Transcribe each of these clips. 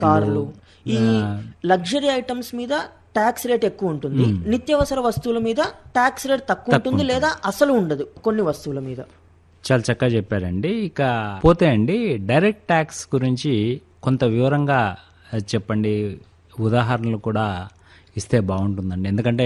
కార్లు ఈ luxury items మీద ట్యాక్స్ రేట్ ఎక్కువ ఉంటుంది నిత్యావసర వస్తువుల మీద ట్యాక్స్ రేట్ తక్కువ ఉంటుంది లేదా అసలు ఉండదు కొన్ని వస్తువుల మీద చాలా చక్కగా చెప్పారండి ఇక పోతే అండి డైరెక్ట్ ట్యాక్స్ గురించి కొంత వివరంగా చెప్పండి ఉదాహరణలు కూడా ఇస్తే బాగుంటుందండి ఎందుకంటే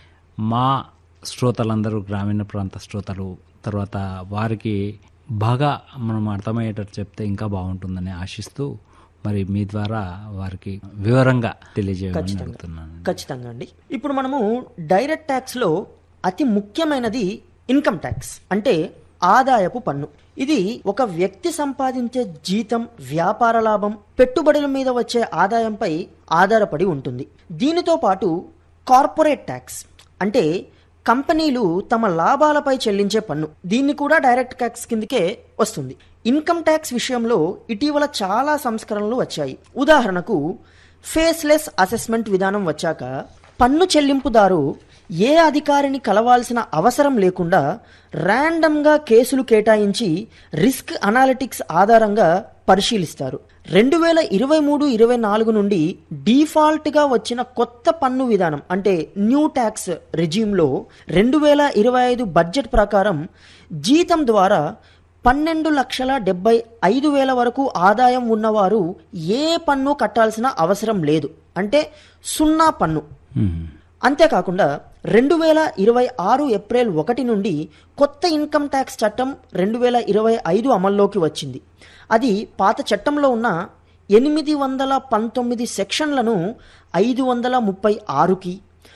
మా శ్రోతలందరూ గ్రామీణ ప్రాంత శ్రోతలు తర్వాత వారికి బాగా మనం అర్థమయ్యేటట్టు చెప్తే ఇంకా బాగుంటుందని ఆశిస్తూ మరి మీ ద్వారా వారికి వివరంగా తెలియజేయమని అడుగుతున్నాను ఖచ్చితంగా అండి ఇప్పుడు మనము డైరెక్ట్ ట్యాక్స్ లో అతి ముఖ్యమైనది ఇన్కమ్ ట్యాక్స్ అంటే ఆదాయపు పన్ను ఇది ఒక వ్యక్తి సంపాదించే జీతం వ్యాపార లాభం పెట్టుబడుల మీద వచ్చే ఆదాయంపై ఆధారపడి ఉంటుంది దీనితో పాటు కార్పొరేట్ ట్యాక్స్ అంటే కంపెనీలు తమ లాభాలపై చెల్లించే పన్ను దీన్ని కూడా డైరెక్ట్ ట్యాక్స్ కిందకే వస్తుంది ఇన్కమ్ ట్యాక్స్ విషయంలో ఇటీవల చాలా సంస్కరణలు వచ్చాయి ఉదాహరణకు ఫేస్లెస్ అసెస్మెంట్ విధానం వచ్చాక పన్ను చెల్లింపుదారు ఏ అధికారిని కలవాల్సిన అవసరం లేకుండా ర్యాండమ్గా కేసులు కేటాయించి రిస్క్ అనాలిటిక్స్ ఆధారంగా పరిశీలిస్తారు రెండు వేల ఇరవై మూడు ఇరవై నాలుగు నుండి డీఫాల్ట్గా వచ్చిన కొత్త పన్ను విధానం అంటే న్యూ ట్యాక్స్ రెజ్యూమ్లో రెండు వేల ఇరవై ఐదు బడ్జెట్ ప్రకారం జీతం ద్వారా పన్నెండు లక్షల డెబ్బై ఐదు వేల వరకు ఆదాయం ఉన్నవారు ఏ పన్ను కట్టాల్సిన అవసరం లేదు అంటే సున్నా పన్ను మ్మ్. అంతేకాకుండా రెండు వేల ఇరవై ఆరు ఏప్రిల్ ఒకటి నుండి కొత్త ఇన్కమ్ ట్యాక్స్ చట్టం రెండు వేల ఇరవై ఐదు అమల్లోకి వచ్చింది అది పాత చట్టంలో ఉన్న ఎనిమిది వందల పంతొమ్మిది సెక్షన్లను ఐదు వందల ముప్పై ఆరుకి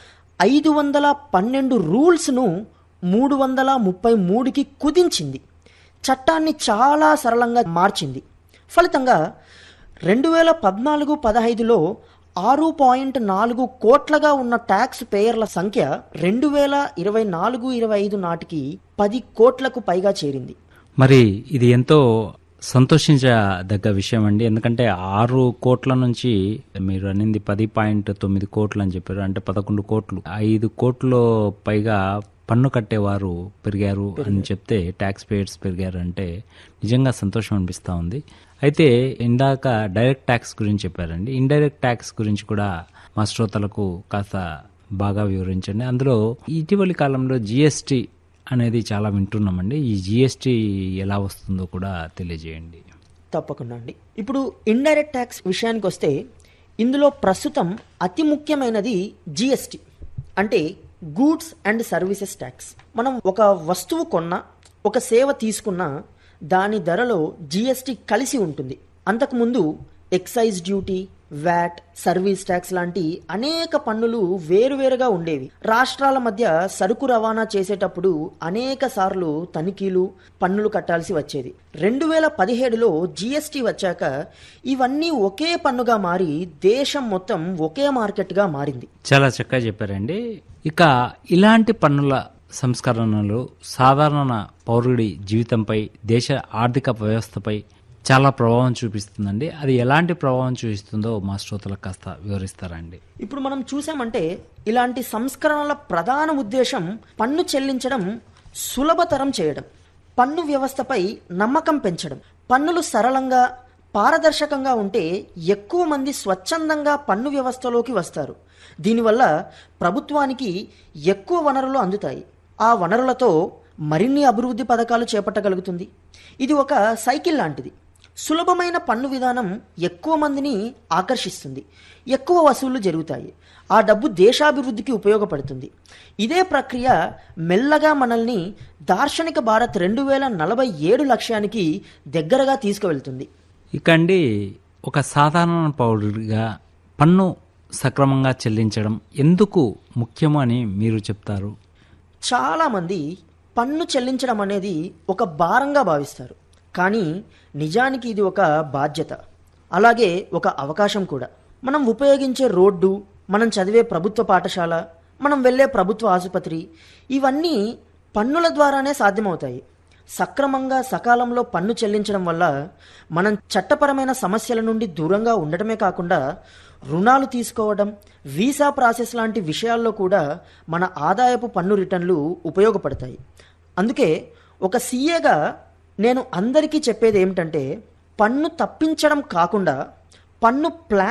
ఐదు వందల పన్నెండు రూల్స్ను మూడు వందల ముప్పై మూడుకి కుదించింది చట్టాన్ని చాలా సరళంగా మార్చింది ఫలితంగా రెండు వేల పద్నాలుగు పదహైదులో ఆరు పాయింట్ నాలుగు కోట్లగా ఉన్న ట్యాక్స్ పేయర్ల సంఖ్య రెండు వేల ఇరవై నాలుగు ఇరవై ఐదు నాటికి పది కోట్లకు పైగా చేరింది మరి ఇది ఎంతో సంతోషించదగ్గ విషయం అండి ఎందుకంటే ఆరు కోట్ల నుంచి మీరు అనింది పది పాయింట్ తొమ్మిది కోట్లు అని చెప్పారు అంటే పదకొండు కోట్లు ఐదు కోట్లు పైగా పన్ను కట్టేవారు పెరిగారు అని చెప్తే ట్యాక్స్ పేయర్స్ పెరిగారు అంటే నిజంగా సంతోషం అనిపిస్తూ ఉంది అయితే ఇందాక డైరెక్ట్ ట్యాక్స్ గురించి చెప్పారండి ఇండైరెక్ట్ ట్యాక్స్ గురించి కూడా మా శ్రోతలకు కాస్త బాగా వివరించండి అందులో ఇటీవలి కాలంలో జిఎస్టి అనేది చాలా వింటున్నామండి ఈ జిఎస్టి ఎలా వస్తుందో కూడా తెలియజేయండి తప్పకుండా అండి ఇప్పుడు ఇండైరెక్ట్ ట్యాక్స్ విషయానికి వస్తే ఇందులో ప్రస్తుతం అతి ముఖ్యమైనది జిఎస్టి అంటే గూడ్స్ అండ్ సర్వీసెస్ ట్యాక్స్ మనం ఒక వస్తువు కొన్నా ఒక సేవ తీసుకున్నా దాని ధరలో జిఎస్టి కలిసి ఉంటుంది అంతకుముందు excise duty VAT service tax లాంటి అనేక పన్నులు వేరువేరుగా ఉండేవి రాష్ట్రాల మధ్య సరుకు రవాణా చేసేటప్పుడు అనేక సార్లు తనిఖీలు పన్నులు కట్టాల్సి వచ్చేది రెండు వేల పదిహేడులో జిఎస్టి వచ్చాక ఇవన్నీ ఒకే పన్నుగా మారి దేశం మొత్తం ఒకే మార్కెట్గా మారింది చాలా చక్కగా చెప్పారండి ఇక ఇలాంటి పన్నుల సంస్కరణలు సాధారణ పౌరుడి జీవితంపై దేశ ఆర్థిక వ్యవస్థపై చాలా ప్రభావం చూపిస్తుందండి అది ఎలాంటి ప్రభావం చూపిస్తుందో మా శ్రోతలకు కాస్త వివరిస్తారండి ఇప్పుడు మనం చూసామంటే ఇలాంటి సంస్కరణల ప్రధాన ఉద్దేశం పన్ను చెల్లించడం సులభతరం చేయడం పన్ను వ్యవస్థపై నమ్మకం పెంచడం పన్నులు సరళంగా పారదర్శకంగా ఉంటే ఎక్కువ మంది స్వచ్ఛందంగా పన్ను వ్యవస్థలోకి వస్తారు దీనివల్ల ప్రభుత్వానికి ఎక్కువ వనరులు అందుతాయి ఆ వనరులతో మరిన్ని అభివృద్ధి పథకాలు చేపట్టగలుగుతుంది ఇది ఒక సైకిల్ లాంటిది సులభమైన పన్ను విధానం ఎక్కువ మందిని ఆకర్షిస్తుంది ఎక్కువ వసూళ్లు జరుగుతాయి ఆ డబ్బు దేశాభివృద్ధికి ఉపయోగపడుతుంది ఇదే ప్రక్రియ మెల్లగా మనల్ని దార్శనిక భారత్ రెండు వేల నలభై ఏడు లక్ష్యానికి దగ్గరగా తీసుకువెళ్తుంది ఇక అండి ఒక సాధారణ పౌరుడిగా పన్ను సక్రమంగా చెల్లించడం ఎందుకు ముఖ్యము అని మీరు చెప్తారు చాలామంది పన్ను చెల్లించడం అనేది ఒక భారంగా భావిస్తారు కానీ నిజానికి ఇది ఒక బాధ్యత అలాగే ఒక అవకాశం కూడా మనం ఉపయోగించే రోడ్డు మనం చదివే ప్రభుత్వ పాఠశాల మనం వెళ్ళే ప్రభుత్వ ఆసుపత్రి ఇవన్నీ పన్నుల ద్వారానే సాధ్యమవుతాయి సక్రమంగా సకాలంలో పన్ను చెల్లించడం వల్ల మనం చట్టపరమైన సమస్యల నుండి దూరంగా ఉండటమే కాకుండా రుణాలు తీసుకోవడం వీసా ప్రాసెస్ లాంటి విషయాల్లో కూడా మన ఆదాయపు పన్ను రిటర్న్లు ఉపయోగపడతాయి అందుకే ఒక సీఏగా నేను అందరికీ చెప్పేది ఏమిటంటే పన్ను తప్పించడం కాకుండా పన్ను ప్లాన్